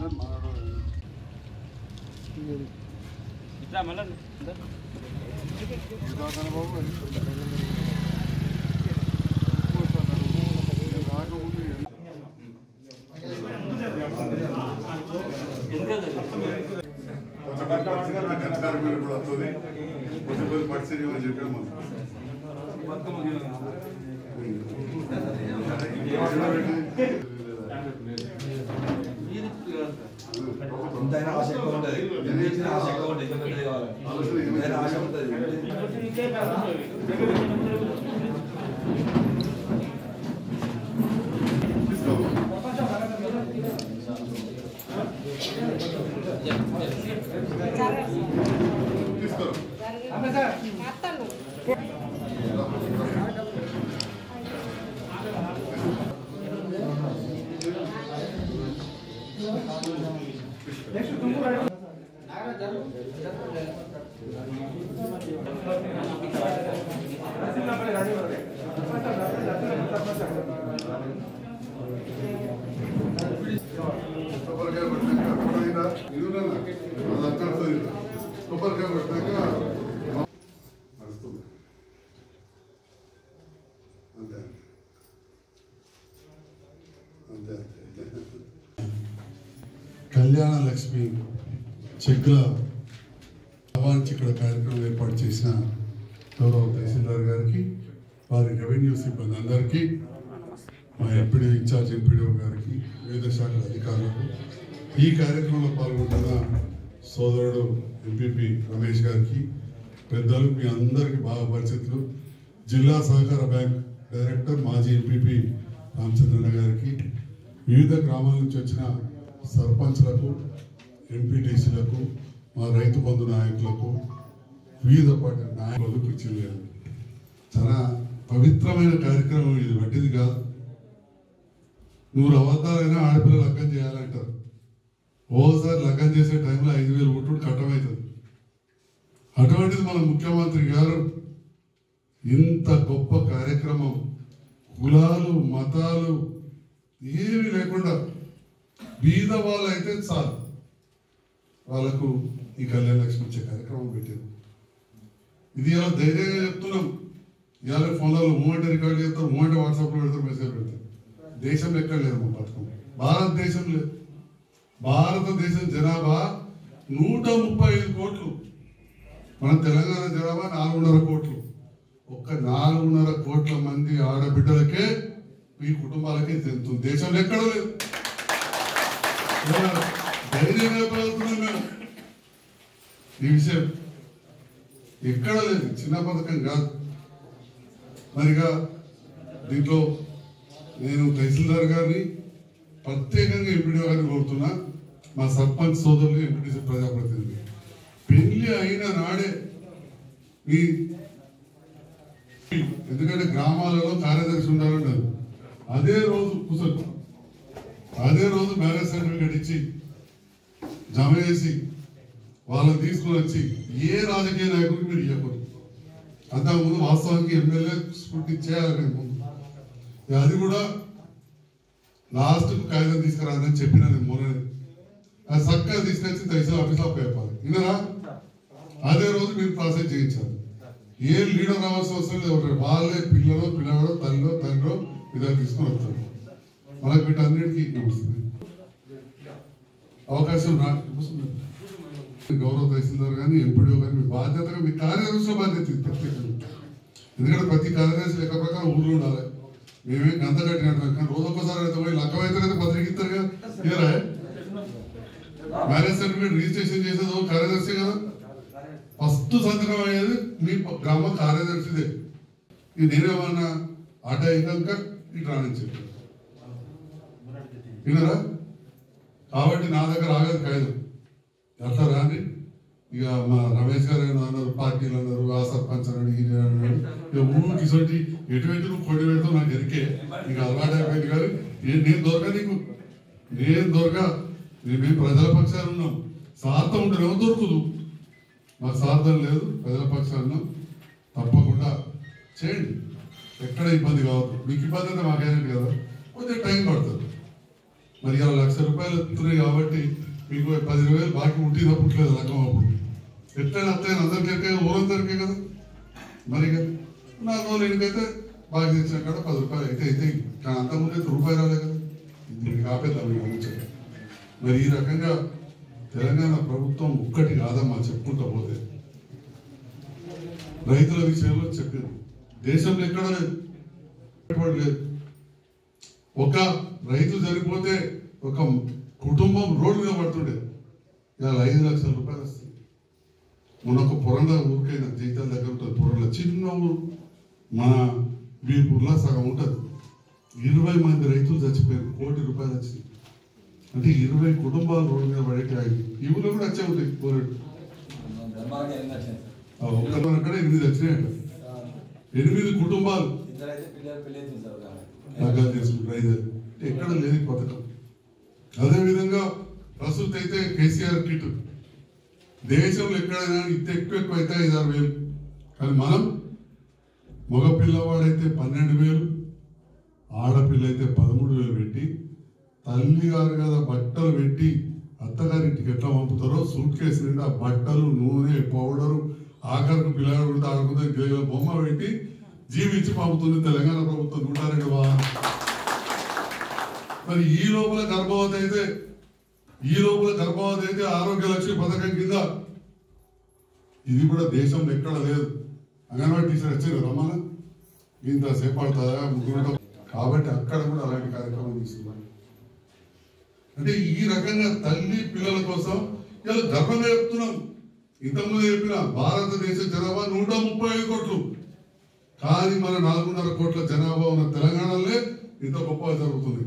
కొంచెం పరిస్థితి గణకారం మీద కూడా వస్తుంది కొంచెం కొంచెం పరిస్థితి ఏమని చెప్పాము ఎంతైనా ఆశ ఎక్కువ ఉంటుంది ఎన్ని ఇచ్చినా ఆశ ఎక్కువ ఉంటుంది ఇంకా పెద్దది కావాలి ఎంతైనా ఆశ ఉంటుంది తీసుకో కొబ్బరికాయ కొట్టాక అప్పుడైనా ఇరునన్నా అది అక్కడ కొబ్బరికాయ కొట్టాక నడుస్తుంది అంతే అంతే అంతే కళ్యాణ లక్ష్మి చెక్కుల అవాంచి ఇక్కడ కార్యక్రమం ఏర్పాటు చేసిన గౌరవ తహసీల్దార్ గారికి వారి రెవెన్యూ సిబ్బంది అందరికీ మా ఎంపీడీ ఇన్ఛార్జ్ ఎంపీడీఓ గారికి వివిధ శాఖల అధికారులకు ఈ కార్యక్రమంలో పాల్గొంటున్న సోదరుడు ఎంపీపీ రమేష్ గారికి పెద్దలు మీ అందరికీ బాగా పరిచితులు జిల్లా సహకార బ్యాంక్ డైరెక్టర్ మాజీ ఎంపీపీ రామచంద్రన్న గారికి వివిధ గ్రామాల నుంచి వచ్చిన సర్పంచ్లకు ఎంపీటీసీలకు మా రైతు బంధు నాయకులకు వివిధ పార్టీ నాయకులకు పిచ్చిలు చాలా పవిత్రమైన కార్యక్రమం ఇది వట్టిది కాదు నూరు అవతారైనా ఆడపిల్ల లగ్గం చేయాలంటారు ఓసారి లగ్గం చేసే టైంలో ఐదు వేలు కొట్టుడు కట్టమవుతుంది అటువంటిది మన ముఖ్యమంత్రి గారు ఇంత గొప్ప కార్యక్రమం కులాలు మతాలు ఏమీ లేకుండా బీద వాళ్ళు అయితే చాలు వాళ్ళకు ఈ కళ్యాణ లక్ష్మి ఇచ్చే కార్యక్రమం పెట్టారు ఇది ఇలా ధైర్యంగా చెప్తున్నాం ఇవాళ ఫోన్లలో మూమెంట్ రికార్డ్ చేస్తారు మూమెంట్ వాట్సాప్లో పెడతారు మెసేజ్ పెడతారు దేశంలో ఎక్కడ లేదు మా పథకం భారతదేశం లేదు భారతదేశం జనాభా నూట ముప్పై ఐదు కోట్లు మన తెలంగాణ జనాభా నాలుగున్నర కోట్లు ఒక్క నాలుగున్నర కోట్ల మంది ఆడబిడ్డలకే మీ కుటుంబాలకే చెందుతుంది దేశంలో ఎక్కడ లేదు ఇలా ధైర్యంగా పెరుగుతున్నాం మేము ఈ విషయం ఎక్కడ లేదు చిన్న పథకం కాదు మరిగా దీంట్లో నేను తహసీల్దార్ గారిని ప్రత్యేకంగా ఎంపీడీ గారిని కోరుతున్నా మా సర్పంచ్ సోదరులు ఎంపీటీసీ ప్రజాప్రతినిధి పెళ్లి అయిన నాడే మీ ఎందుకంటే గ్రామాలలో కార్యదర్శి ఉండాలన్నారు అదే రోజు కుసలు అదే రోజు మ్యారేజ్ సర్టిఫికేట్ ఇచ్చి జమ చేసి వాళ్ళని తీసుకుని వచ్చి ఏ రాజకీయ నాయకుడికి మీరు ఇవ్వకూడదు అంతకుముందు వాస్తవానికి ఎమ్మెల్యే స్ఫూర్తి చేయాలి నేను ముందు ఇక అది కూడా లాస్ట్ కాగితం తీసుకురాదని చెప్పిన నేను మొన్ననే అది చక్కగా తీసుకొచ్చి తహసీల్ ఆఫీస్లో అప్పచెప్పాలి వినరా అదే రోజు మీరు ప్రాసెస్ చేయించాలి ఏ లీడర్ రావాల్సిన అవసరం లేదు ఒకటి వాళ్ళే పిల్లలు పిల్లవాడు తల్లిలో తండ్రిలో ఇద్దరు తీసుకొని వస్తారు మనకు వీటన్నిటికీ వస్తుంది అవకాశం రా గౌరవ తహసీల్దార్ కానీ ఎంపీడీఓ కానీ మీ బాధ్యతగా మీ కార్యదర్శుల బాధ్యత ఇది ప్రత్యేకంగా ఎందుకంటే ప్రతి కార్యదర్శి లెక్క ప్రకారం ఊళ్ళో ఉండాలి మేమేం గంత కట్టినట్టు కానీ రోజు ఒక్కసారి అయితే పోయి లక్క అయితే పత్రిక ఇస్తారు కదా ఇయరా మ్యారేజ్ సర్టిఫికేట్ రిజిస్ట్రేషన్ చేసేది ఓ కార్యదర్శి కదా ఫస్ట్ సంతకం అయ్యేది మీ ప- గ్రామ కార్యదర్శిదే ఇది నేనేమన్నా అట అయినాక ఇటు రాని చెప్పి వినరా కాబట్టి నా దగ్గర ఆగదు కాయదు అట్లా రాని ఇక మా రమేష్ గారు ఏమో అన్నారు పార్టీలు అన్నారు ఆ సర్పంచ్ అన్నాడు ఈయన అన్నాడు ఇక ఊరికి ఇసోటి ఎటువంటి నువ్వు కొడి పెడతావు నాకు ఎరికే ఇక అలవాటు అయిపోయింది కానీ నేను నేను దొరక నీకు నేను దొరక మేము ప్రజల పక్షాలు ఉన్నాం స్వార్థం ఉంటేనేమో దొరకదు మాకు స్వార్థం లేదు ప్రజల పక్షాలు ఉన్నాం తప్పకుండా చేయండి ఎక్కడ ఇబ్బంది కావద్దు మీకు ఇబ్బంది అయితే మాకేనండి కదా కొంచెం టైం పడుతుంది మరి ఇలా లక్ష రూపాయలు వస్తున్నాయి కాబట్టి మీకు పది వేలు బాకీ ఉంటుందా పుట్టలేదు రకం అప్పుడు ఎట్లయినా అత్తయ్య అందరికైతే ఊరందరికీ కదా మరి ఇక నాలుగు రోజులు ఎన్నికైతే బాగా తెచ్చిన కాడ పది రూపాయలు అయితే అయితే కానీ అంతకుముందు అయితే రూపాయి రాలే కదా దీనికి ఆపేద్దాం ఇక ముచ్చట. మరి ఈ రకంగా తెలంగాణ ప్రభుత్వం ఒక్కటి కాదమ్మా చెప్పుకుంటా పోతే రైతుల విషయంలో చెప్పింది దేశంలో ఎక్కడ లేదు పెట్టుబడి లేదు ఒక రైతు చనిపోతే ఒక కుటుంబం రోడ్డు మీద పడుతుండే ఇవాళ ఐదు లక్షల రూపాయలు వస్తుంది మొన్న ఒక పొరంగా ఊరికైనా జీతాల దగ్గర ఉంటుంది పొరంలో చిన్న ఊరు మన వీపూర్లో సగం ఉంటుంది ఇరవై మంది రైతులు చచ్చిపోయారు కోటి రూపాయలు వచ్చింది అంటే ఇరవై కుటుంబాలు రోడ్డు మీద పడేటి ఆగి ఈ ఊళ్ళో కూడా వచ్చే ఉంటాయి కోరేడు ధర్మానికి ఎన్ని వచ్చినాయి సార్ ఒక్క అక్కడ ఎనిమిది వచ్చినాయంట ఎనిమిది కుటుంబాలు ఇద్దరైతే పిల్లలు పెళ్లి అవుతుంది సార్ ఒక ఆమె. నగలు చేసుకుంటారు ఐదు ఎక్కడ లేదు ఈ పథకం అదేవిధంగా ప్రస్తుతం అయితే కేసీఆర్ కిట్ దేశంలో ఎక్కడైనా ఇంత ఎక్కువ ఎక్కువ అయితే ఐదు ఆరు వేలు కానీ మనం మగ పిల్లవాడైతే పన్నెండు వేలు ఆడపిల్ల అయితే పదమూడు వేలు పెట్టి తల్లి గారు కదా బట్టలు పెట్టి అత్తగారింటికి ఎట్లా పంపుతారో సూట్ కేసు నిండా బట్టలు నూనె పౌడరు ఆఖరికి పిల్లగాడు కూడా ఆడుకుంటే గేదెల బొమ్మ పెట్టి జీవించి పంపుతుంది తెలంగాణ ప్రభుత్వం నూట రెండు వాహనం మరి ఈ లోపల గర్భవతి అయితే ఈ లోపల గర్భవతి అయితే ఆరోగ్య లక్ష్మి పథకం కింద ఇది కూడా దేశంలో ఎక్కడ లేదు అంగన్వాడీ టీచర్ వచ్చారు రమ్మన ఇంత సేపు పడుతుందా ముగ్గురు కాబట్టి అక్కడ కూడా అలాంటి కార్యక్రమం తీసుకున్నాం అంటే ఈ రకంగా తల్లి పిల్లల కోసం ఇలా గర్వంగా చెప్తున్నాం ఇంతకుముందు చెప్పిన భారతదేశ జనాభా నూట ముప్పై ఐదు కోట్లు కానీ మన నాలుగున్నర కోట్ల జనాభా ఉన్న తెలంగాణలో ఇంత గొప్పగా జరుగుతుంది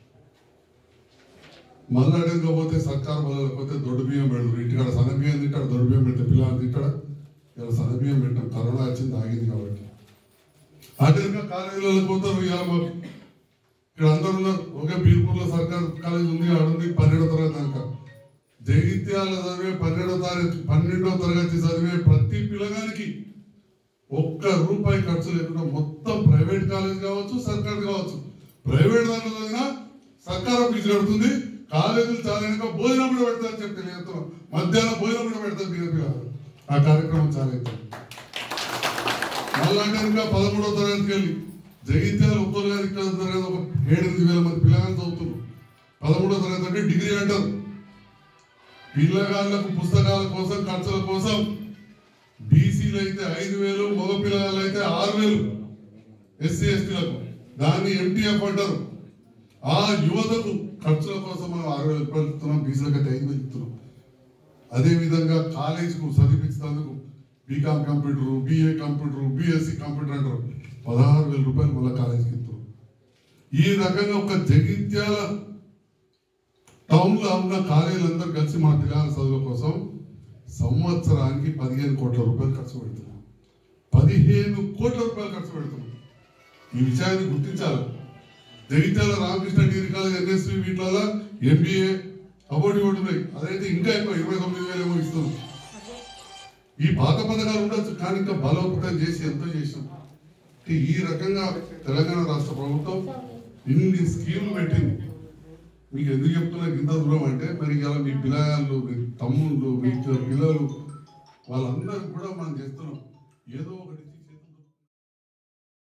మళ్ళీ పోతే సర్కార్ బలాలకు పోతే దొడ్డు బియ్యం పెడతారు ఇంటికాడ సన్న బియ్యం తింటాడు దొడ్డు బియ్యం పెడితే పిల్లలు తింటాడు ఇలా సన్న బియ్యం పెట్టాం కరోనా వచ్చింది ఆగింది కాబట్టి అదేవిధంగా కాలేజీలలో పోతారు ఇవాళ మాకు ఇక్కడ అందరు ఉన్నారు ఒకే బీర్పూర్లో సర్కార్ కాలేజ్ ఉంది ఆడుంది పన్నెండో తరగతి దాకా జగిత్యాల చదివే పన్నెండో తారీఖు పన్నెండో తరగతి చదివే ప్రతి పిల్లగానికి ఒక్క రూపాయి ఖర్చు లేకుండా మొత్తం ప్రైవేట్ కాలేజ్ కావచ్చు సర్కార్ కావచ్చు ప్రైవేట్ దాంట్లో చదివినా సర్కార్ ఫీజు కడుతుంది కాలేజీలు చాలా వెనక భోజనం కూడా పెడతారు చెప్పి తెలియజేస్తున్నాం మధ్యాహ్నం భోజనం కూడా పెడతారు పిల్లలు పిల్లలు ఆ కార్యక్రమం చాలా అవుతుంది మళ్ళీ అంటే ఇంకా పదమూడవ తరగతికి వెళ్ళి జగిత్యాల ఉత్తర గారికి తరగతి ఒక ఏడెనిమిది వేల మంది పిల్లగాళ్ళు చదువుతున్నారు పదమూడవ తరగతి అంటే డిగ్రీ అంటారు పిల్లగాళ్ళకు పుస్తకాల కోసం ఖర్చుల కోసం బీసీలు అయితే ఐదు వేలు మగ పిల్లగాళ్ళు అయితే ఆరు వేలు ఎస్సీ ఎస్టీలకు దాన్ని ఎంటీఎఫ్ అంటారు ఆ యువతకు ఖర్చుల కోసం మనం ఆరు వేలు రూపాయలు ఇస్తున్నాం బీసీలకు అయితే ఐదు వేలు ఇస్తున్నాం అదే విధంగా కాలేజీకు చదివించినందుకు BCom computer BA computer BSc computer అంటారు పదహారు వేల రూపాయలు మళ్ళీ కాలేజీకి ఇస్తారు ఈ రకంగా ఒక జగిత్యాల టౌన్ లో ఉన్న కాలేజీలందరూ కలిసి మన పిల్లల చదువుల కోసం సంవత్సరానికి పదిహేను కోట్ల రూపాయలు ఖర్చు పెడుతున్నాం పదిహేను కోట్ల రూపాయలు ఖర్చు పెడుతున్నాం ఈ విషయాన్ని గుర్తించాలి Jagtial Ramakrishna degree college NSV వీటిలో ఎంబీఏ అవార్డు ఇవ్వడం ఉన్నాయి అదైతే ఇంకా ఎక్కువ ఇరవై తొమ్మిది వేలు ఏమో ఇస్తున్నాం ఈ పాత పథకాలు ఉండొచ్చు కానీ ఇంకా బలోపేతం చేసి ఎంతో చేసాం అంటే ఈ రకంగా తెలంగాణ రాష్ట్ర ప్రభుత్వం ఇన్ని స్కీములు పెట్టింది మీకు ఎందుకు చెప్తున్నా ఇంత దూరం అంటే మరి ఇలా మీ పిల్లలు మీ తమ్ముళ్ళు మీ పిల్లలు వాళ్ళందరూ కూడా మనం చేస్తున్నాం ఏదో ఒకటి